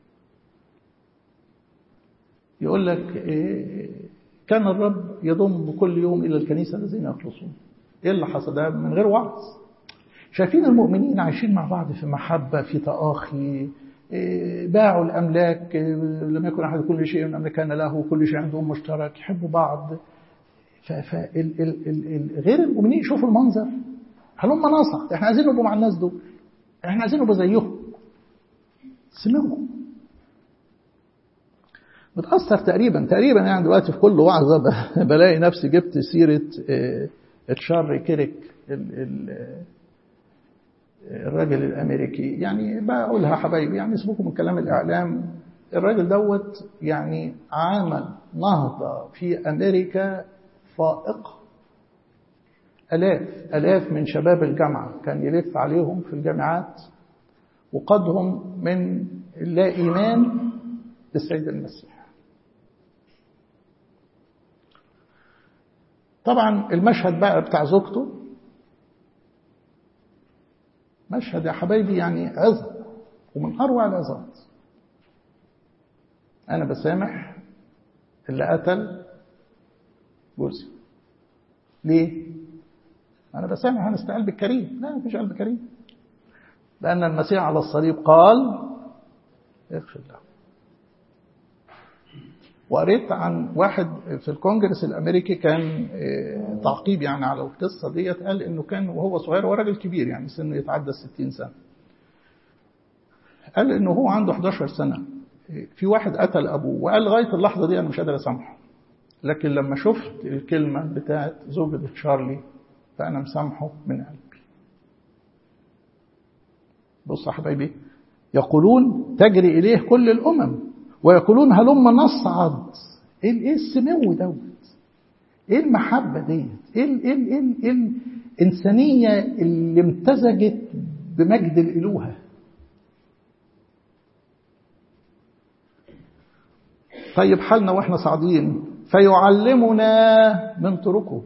يقول لك إيه كان الرب يضم كل يوم إلى الكنيسة الذين يخلصون إيه اللي حصل ده من غير وعظ شايفين المؤمنين عايشين مع بعض في محبة في تآخي باعوا الأملاك لم يكن أحد كل شيء من أملاك كان له وكل شيء عندهم مشترك يحبوا بعض غير المؤمنين يشوفوا المنظر هل هم ناصح احنا عايزين نبقوا مع الناس دول احنا عايزين نبقى زيهم سمعهم متأثر تقريبا تقريبا يعني دلوقتي في كل وعظة بلاقي نفسي جبت سيرة تشارلي كيريك الراجل الأمريكي يعني بقولها حبايبي يعني سيبكم من كلام الإعلام الراجل دوت يعني عمل نهضة في أمريكا فائقة ألاف ألاف من شباب الجامعة كان يلف عليهم في الجامعات وقادهم من اللا إيمان بالسيد المسيح طبعا المشهد بقى بتاع زوجته مشهد يا حبايبي يعني عظة ومن أروع العظات أنا بسامح اللي قتل جوزي ليه؟ أنا بسامح أنا است قلب كريم لا مفيش قلب كريم لأن المسيح على الصليب قال اغفر له وقريت عن واحد في الكونجرس الامريكي كان تعقيب يعني على القصه ديت قال انه كان وهو صغير هو راجل كبير يعني سنه يتعدى 60 سنه. قال انه هو عنده 11 سنه في واحد قتل ابوه وقال لغايه اللحظه دي انا مش قادر اسامحه. لكن لما شفت الكلمه بتاعت زوجة تشارلي فانا مسامحه من قلبي. بص يا حبايبي يقولون تجري اليه كل الامم ويقولون هلم نصعد ايه ايه السمو دوت ايه المحبه ديت ايه ال ايه ال ايه, ال الانسانيه اللي امتزجت بمجد الالوهه طيب حالنا واحنا صاعدين فيعلمنا من طرقه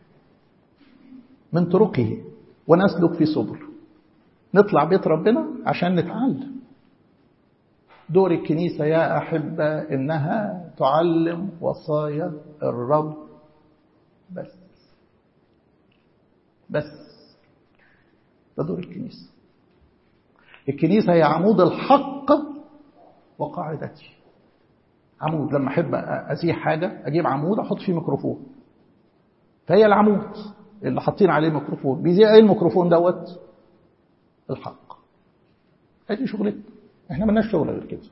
من طرقه ونسلك في سبل نطلع بيت ربنا عشان نتعلم دور الكنيسة يا أحبة إنها تعلم وصايا الرب بس بس ده دور الكنيسة الكنيسة هي عمود الحق وقاعدتي عمود لما أحب أزيح حاجة أجيب عمود أحط فيه ميكروفون فهي العمود اللي حاطين عليه ميكروفون بيذيع ايه الميكروفون دوت الحق ادي شغلتنا احنا ملناش شغل غير كده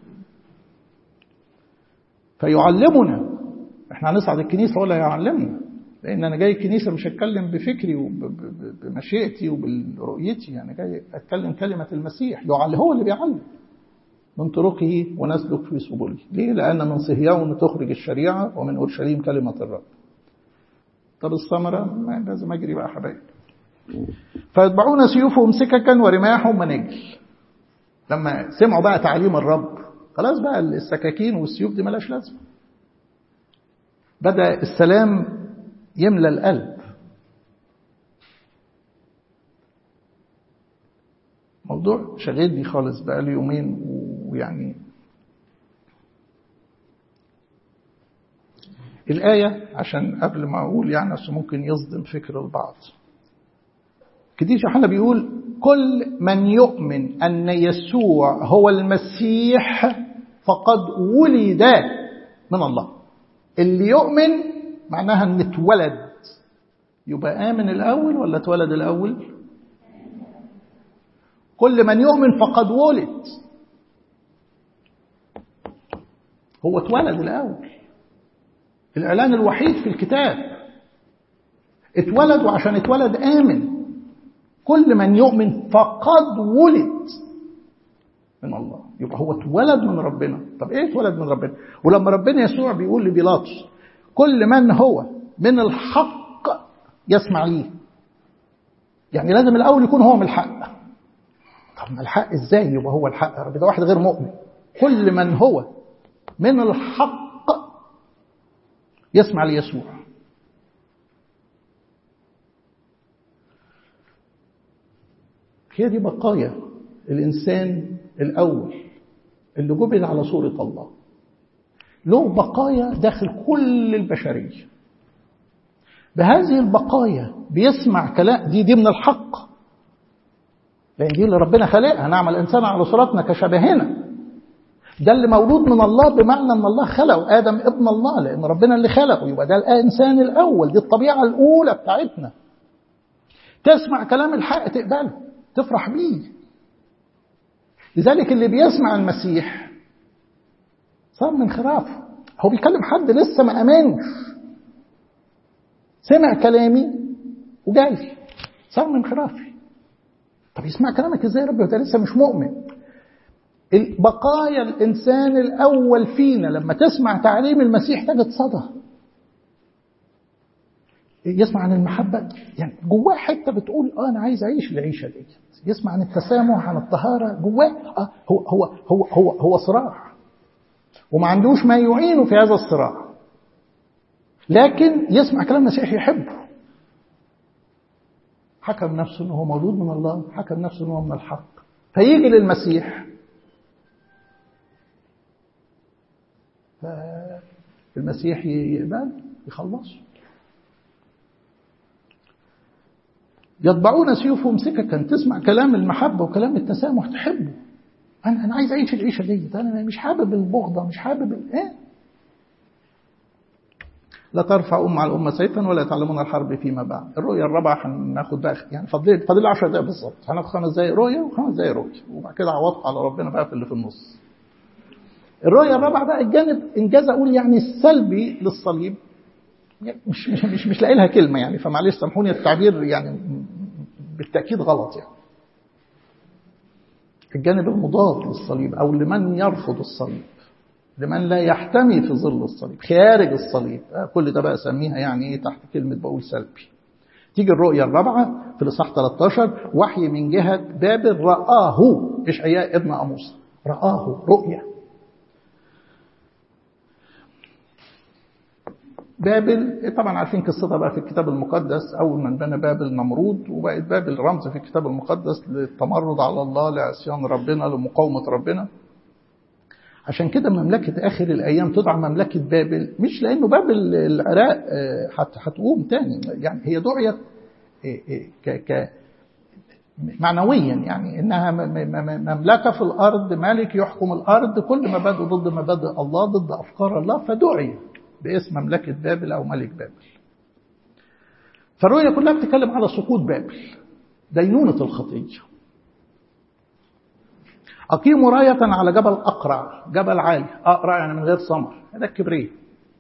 فيعلمنا احنا هنصعد الكنيسه ولا يعلمنا لان انا جاي الكنيسه مش هتكلم بفكري وبمشيئتي وبرؤيتي انا جاي اتكلم كلمه المسيح يعلم هو اللي بيعلم من طرقه ونسلك في سبله ليه لان من صهيون تخرج الشريعه ومن اورشليم كلمه الرب طب الثمره لازم اجري بقى حبايبي فيتبعون سيوفهم سككا ورماحهم مناجل لما سمعوا بقى تعليم الرب خلاص بقى السكاكين والسيوف دي ملاش لازمه بدا السلام يملى القلب موضوع شغلني خالص بقى لي يومين ويعني الآية عشان قبل ما أقول يعني أصل ممكن يصدم فكر البعض كتير يوحنا بيقول كل من يؤمن أن يسوع هو المسيح فقد ولد من الله اللي يؤمن معناها ان اتولد يبقى آمن الأول ولا اتولد الأول كل من يؤمن فقد ولد هو اتولد الأول الإعلان الوحيد في الكتاب اتولد وعشان اتولد آمن كل من يؤمن فقد ولد من الله يبقى هو اتولد من ربنا طب ايه اتولد من ربنا ولما ربنا يسوع بيقول لبيلاطس كل من هو من الحق يسمع ليه يعني لازم الاول يكون هو من الحق طب ما الحق ازاي يبقى هو الحق يا رب ده واحد غير مؤمن كل من هو من الحق يسمع ليسوع هي دي بقايا الإنسان الأول اللي جبل على صورة الله له بقايا داخل كل البشرية بهذه البقايا بيسمع كلام دي دي من الحق لأن دي اللي ربنا خلقها نعمل الإنسان على صورتنا كشبهنا ده اللي مولود من الله بمعنى ان الله خلقه ادم ابن الله لان ربنا اللي خلقه يبقى ده الانسان الاول دي الطبيعه الاولى بتاعتنا تسمع كلام الحق تقبله تفرح بيه لذلك اللي بيسمع المسيح صار من خرافه هو بيكلم حد لسه ما امنش سمع كلامي وجاي صار من خرافي طب يسمع كلامك ازاي يا رب ده لسه مش مؤمن بقايا الانسان الاول فينا لما تسمع تعليم المسيح تجد صدى يسمع عن المحبة يعني جواه حتة بتقول اه انا عايز اعيش العيشة دي يسمع عن التسامح عن الطهارة جواه اه هو هو هو هو هو صراع وما عندوش ما يعينه في هذا الصراع لكن يسمع كلام المسيح يحبه حكم نفسه انه هو مولود من الله حكم نفسه انه هو من الحق فيجي للمسيح فالمسيح يقبل يخلصه يطبعون سيوفهم سككا تسمع كلام المحبة وكلام التسامح تحبه أنا أنا عايز أعيش العيشة دي أنا مش حابب البغضة مش حابب إيه لا ترفع أم على الأمة سيفا ولا يتعلمون الحرب فيما بعد الرؤية الرابعة هناخد بقى يعني فاضل فاضل 10 دقايق بالظبط هناخد خمس دقايق رؤية وخمس دقايق رؤية وبعد كده عوضت على ربنا بقى في اللي في النص الرؤية الرابعة بقى الجانب إنجاز أقول يعني السلبي للصليب مش مش مش, مش لاقي لها كلمة يعني فمعلش سامحوني التعبير يعني بالتأكيد غلط يعني الجانب المضاد للصليب أو لمن يرفض الصليب لمن لا يحتمي في ظل الصليب خارج الصليب كل ده بقى أسميها يعني إيه تحت كلمة بقول سلبي تيجي الرؤية الرابعة في الإصحاح 13 وحي من جهة بابل رآه إشعياء ابن أموس رآه رؤية بابل طبعا عارفين قصتها بقى في الكتاب المقدس أول من بنى بابل نمرود وبقت بابل رمز في الكتاب المقدس للتمرد على الله لعصيان ربنا لمقاومة ربنا عشان كده مملكة آخر الأيام تدعى مملكة بابل مش لأنه بابل العراق هتقوم تاني يعني هي دعيت ك ك معنويا يعني انها مملكه في الارض ملك يحكم الارض كل مبادئ ضد مبادئ الله ضد افكار الله فدعي باسم مملكه بابل او ملك بابل. فالرؤيه كلها بتتكلم على سقوط بابل دينونه الخطيه. أقيموا راية على جبل أقرع جبل عالي أقرع يعني من غير ثمر هذا الكبريت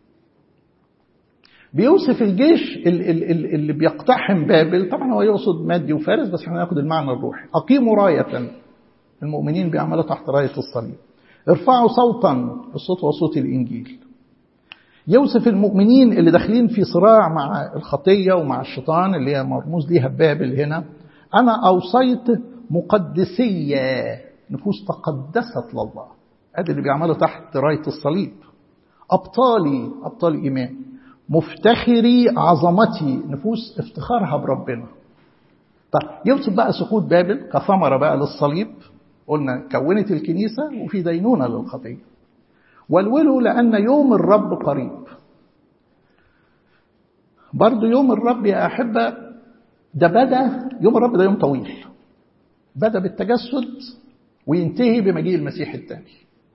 بيوصف الجيش اللي بيقتحم بابل طبعا هو يقصد مادي وفارس بس احنا هناخد المعنى الروحي أقيموا راية المؤمنين بيعملوا تحت راية الصليب ارفعوا صوتا الصوت هو صوت الإنجيل يوصف المؤمنين اللي داخلين في صراع مع الخطية ومع الشيطان اللي هي مرموز ليها بابل هنا أنا أوصيت مقدسية نفوس تقدست لله ادي اللي بيعملوا تحت رايه الصليب ابطالي ابطال ايمان مفتخري عظمتي نفوس افتخارها بربنا طيب يوصف بقى سقوط بابل كثمرة بقى للصليب قلنا كونت الكنيسة وفي دينونة للخطية والولوا لأن يوم الرب قريب برضو يوم الرب يا أحبة ده بدأ يوم الرب ده يوم طويل بدأ بالتجسد وينتهي بمجيء المسيح الثاني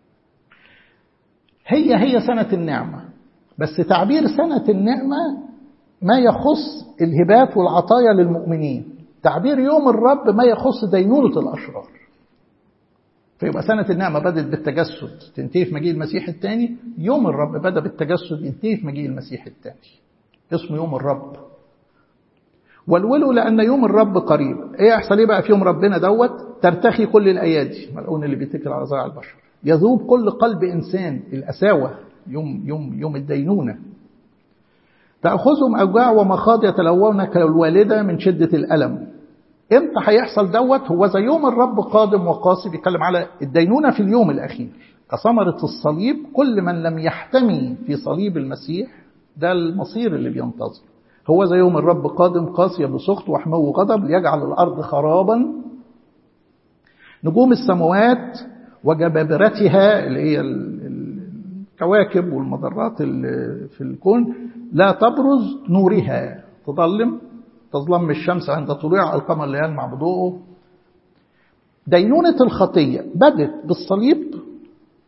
هي هي سنة النعمة بس تعبير سنة النعمة ما يخص الهبات والعطايا للمؤمنين تعبير يوم الرب ما يخص دينونة الأشرار فيبقى سنة النعمة بدأت بالتجسد تنتهي في مجيء المسيح الثاني يوم الرب بدأ بالتجسد ينتهي في مجيء المسيح الثاني اسمه يوم الرب والولوا لأن يوم الرب قريب ايه يحصل ايه بقى في يوم ربنا دوت ترتخي كل الأيادي ملعون اللي بيتكل على زرع البشر يذوب كل قلب إنسان الأساوة يوم يوم يوم الدينونة تأخذهم أوجاع ومخاض يتلوون كالوالدة من شدة الألم امتى هيحصل دوت هو زي يوم الرب قادم وقاسي بيتكلم على الدينونة في اليوم الأخير كثمرة الصليب كل من لم يحتمي في صليب المسيح ده المصير اللي بينتظر هو زي يوم الرب قادم قاسية بسخط وحمو غضب ليجعل الأرض خرابا نجوم السماوات وجبابرتها اللي هي الكواكب والمجرات اللي في الكون لا تبرز نورها تظلم تظلم الشمس عند طلوع القمر لا يلمع بضوءه دينونة الخطية بدت بالصليب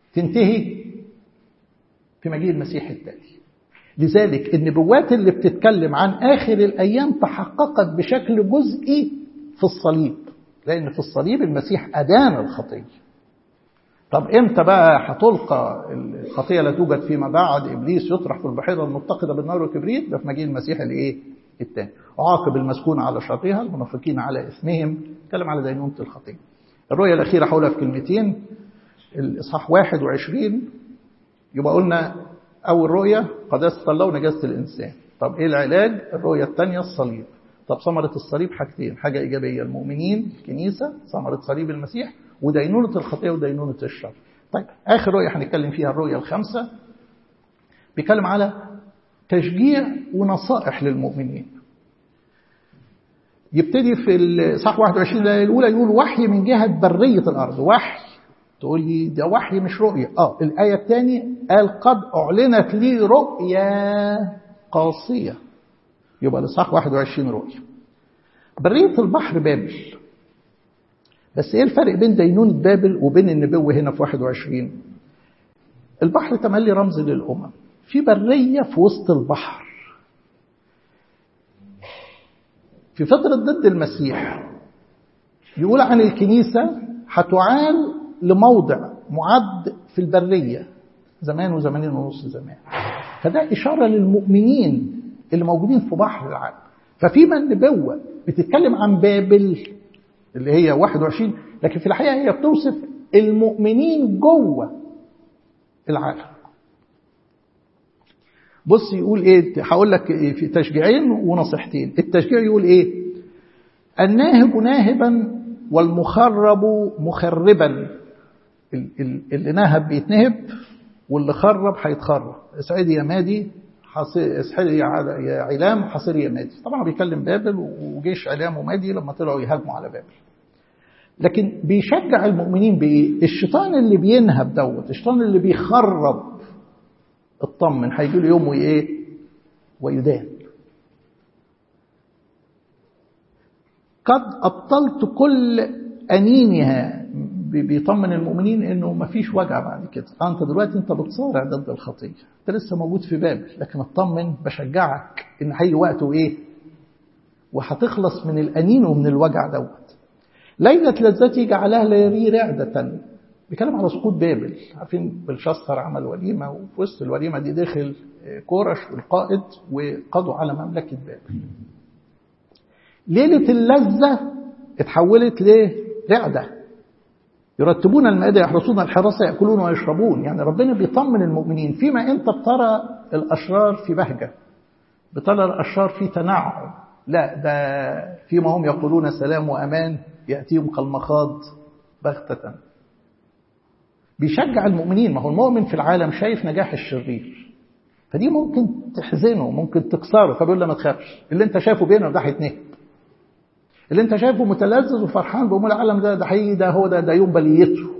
تنتهي في مجيء المسيح التالي لذلك النبوات اللي بتتكلم عن آخر الأيام تحققت بشكل جزئي في الصليب لأن في الصليب المسيح أدان الخطية طب امتى بقى هتلقى الخطيه لا توجد فيما بعد ابليس يطرح في البحيره المتقده بالنار والكبريت ده في مجيء المسيح الايه؟ الثاني. عاقب المسكون على شرها المنافقين على اثمهم اتكلم على دينونه الخطيه. الرؤيه الاخيره هقولها في كلمتين الاصحاح 21 يبقى قلنا اول رؤيه قداسه الله ونجاسه الانسان. طب ايه العلاج؟ الرؤيه الثانيه الصليب. طب ثمره الصليب حاجتين، حاجه ايجابيه المؤمنين الكنيسه ثمره صليب المسيح ودينونة الخطية ودينونة الشر طيب آخر رؤية هنتكلم فيها الرؤية الخامسة بيتكلم على تشجيع ونصائح للمؤمنين يبتدي في الصح 21 الآية الأولى يقول وحي من جهة برية الأرض وحي تقول لي ده وحي مش رؤية اه الآية الثانية قال قد أعلنت لي رؤيا قاسية يبقى الإصحاح 21 رؤية برية البحر بابل بس ايه الفرق بين دينونة بابل وبين النبوة هنا في 21 البحر تملي رمز للأمم في برية في وسط البحر في فترة ضد المسيح يقول عن الكنيسة هتعال لموضع معد في البرية زمان وزمانين ونص زمان فده إشارة للمؤمنين اللي موجودين في بحر العالم ففيما النبوة بتتكلم عن بابل اللي هي 21 لكن في الحقيقة هي بتوصف المؤمنين جوه العالم بص يقول ايه هقول لك في تشجيعين ونصيحتين التشجيع يقول ايه الناهب ناهبا والمخرب مخربا اللي ناهب بيتنهب واللي خرب هيتخرب اسعدي يا مادي اسحلي يا علام حصري يا مادي طبعا بيكلم بابل وجيش علام ومادي لما طلعوا يهاجموا على بابل لكن بيشجع المؤمنين بايه الشيطان اللي بينهب دوت الشيطان اللي بيخرب اطمن هيجي له يوم وايه ويدان قد ابطلت كل انينها بيطمن المؤمنين انه ما فيش وجع بعد كده انت دلوقتي انت بتصارع ضد الخطيه انت لسه موجود في بابل لكن اطمن بشجعك ان هيجي وقت وايه وهتخلص من الانين ومن الوجع دوت ليلة لذتي جعلها لي رعدة بيتكلم على سقوط بابل عارفين بلشسر عمل وليمة وفي وسط الوليمة دي دخل كورش والقائد وقضوا على مملكة بابل ليلة اللذة اتحولت لرعدة يرتبون المائدة يحرسون الحراسة يأكلون ويشربون يعني ربنا بيطمن المؤمنين فيما أنت بترى الأشرار في بهجة بترى الأشرار في تنعم لا ده فيما هم يقولون سلام وأمان يأتيهم كالمخاض بغتة بيشجع المؤمنين ما هو المؤمن في العالم شايف نجاح الشرير فدي ممكن تحزنه ممكن تكسره فبيقول له ما تخافش اللي انت شايفه بينه ده هيتنهب اللي انت شايفه متلذذ وفرحان بأمور العالم ده ده حقيقي ده هو ده ده يوم بليته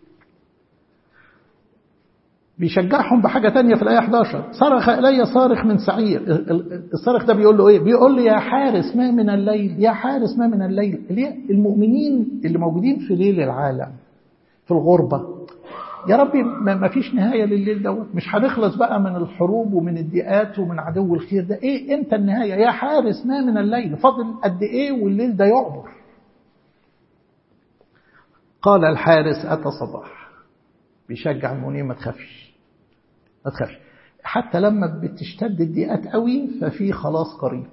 بيشجعهم بحاجة تانية في الآية 11 صرخ إلي صارخ من سعير الصارخ ده بيقول له إيه بيقول له يا حارس ما من الليل يا حارس ما من الليل اللي المؤمنين اللي موجودين في ليل العالم في الغربة يا ربي ما فيش نهاية لليل دوت مش هنخلص بقى من الحروب ومن الضيقات ومن عدو الخير ده ايه امتى النهاية يا حارس ما من الليل فاضل قد ايه والليل ده يعبر قال الحارس أتى صباح بيشجع المؤمنين ما تخافش ما تخافش حتى لما بتشتد الضيقات قوي ففي خلاص قريب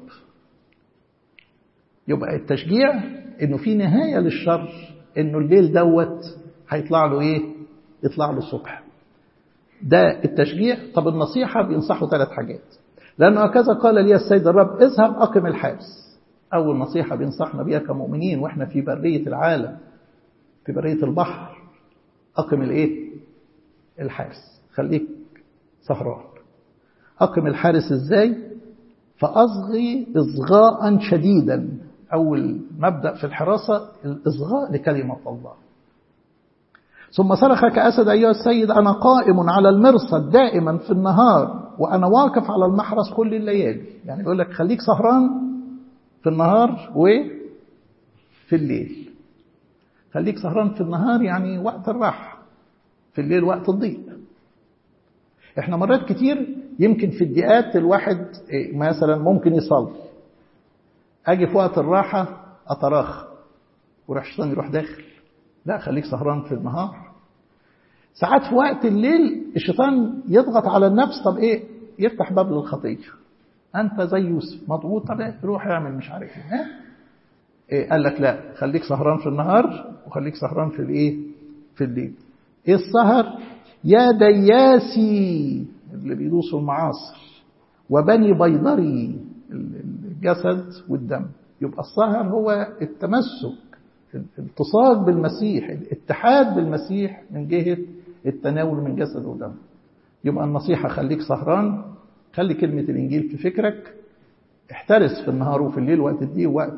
يبقى التشجيع انه في نهاية للشر انه الليل دوت هيطلع له ايه يطلع له الصبح ده التشجيع طب النصيحة بينصحوا ثلاث حاجات لأنه هكذا قال لي السيد الرب اذهب أقم الحارس أول نصيحة بينصحنا بيها كمؤمنين وإحنا في برية العالم في برية البحر أقم الإيه الحارس خليك سهران أقم الحارس إزاي فأصغي إصغاء شديدا أول مبدأ في الحراسة الإصغاء لكلمة الله ثم صرخ كأسد أيها السيد أنا قائم على المرصد دائما في النهار وأنا واقف على المحرس كل الليالي يعني يقول لك خليك سهران في النهار وفي الليل خليك سهران في النهار يعني وقت الراحة في الليل وقت الضيق احنا مرات كتير يمكن في الدقات الواحد مثلا ممكن يصلي اجي في وقت الراحة اتراخى وراح الشيطان يروح داخل لا خليك سهران في النهار ساعات في وقت الليل الشيطان يضغط على النفس طب ايه يفتح باب للخطيه انت زي يوسف مضغوط طب ايه روح اعمل مش عارف ايه إيه قال لك لا خليك سهران في النهار وخليك سهران في الايه في الليل ايه السهر يا دياسي اللي بيدوسوا المعاصر وبني بيضري الجسد والدم يبقى السهر هو التمسك الالتصاق بالمسيح الاتحاد بالمسيح من جهة التناول من جسد ودم يبقى النصيحة خليك سهران خلي كلمة الإنجيل في فكرك احترس في النهار وفي الليل وقت الضيق وقت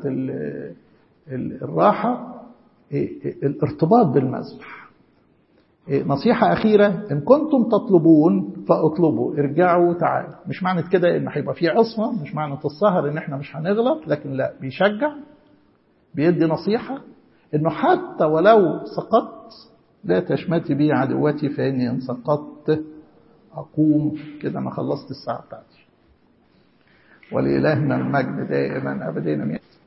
الراحة الارتباط بالمذبح نصيحة أخيرة إن كنتم تطلبون فاطلبوا ارجعوا تعالوا مش معنى كده إن هيبقى في عصمة مش معنى السهر إن إحنا مش هنغلط لكن لا بيشجع بيدي نصيحة إنه حتى ولو سقطت لا تشمتي بي عدوتي فإني إن سقطت أقوم كده أنا خلصت الساعة بتاعتي ولإلهنا المجد دائما أبدين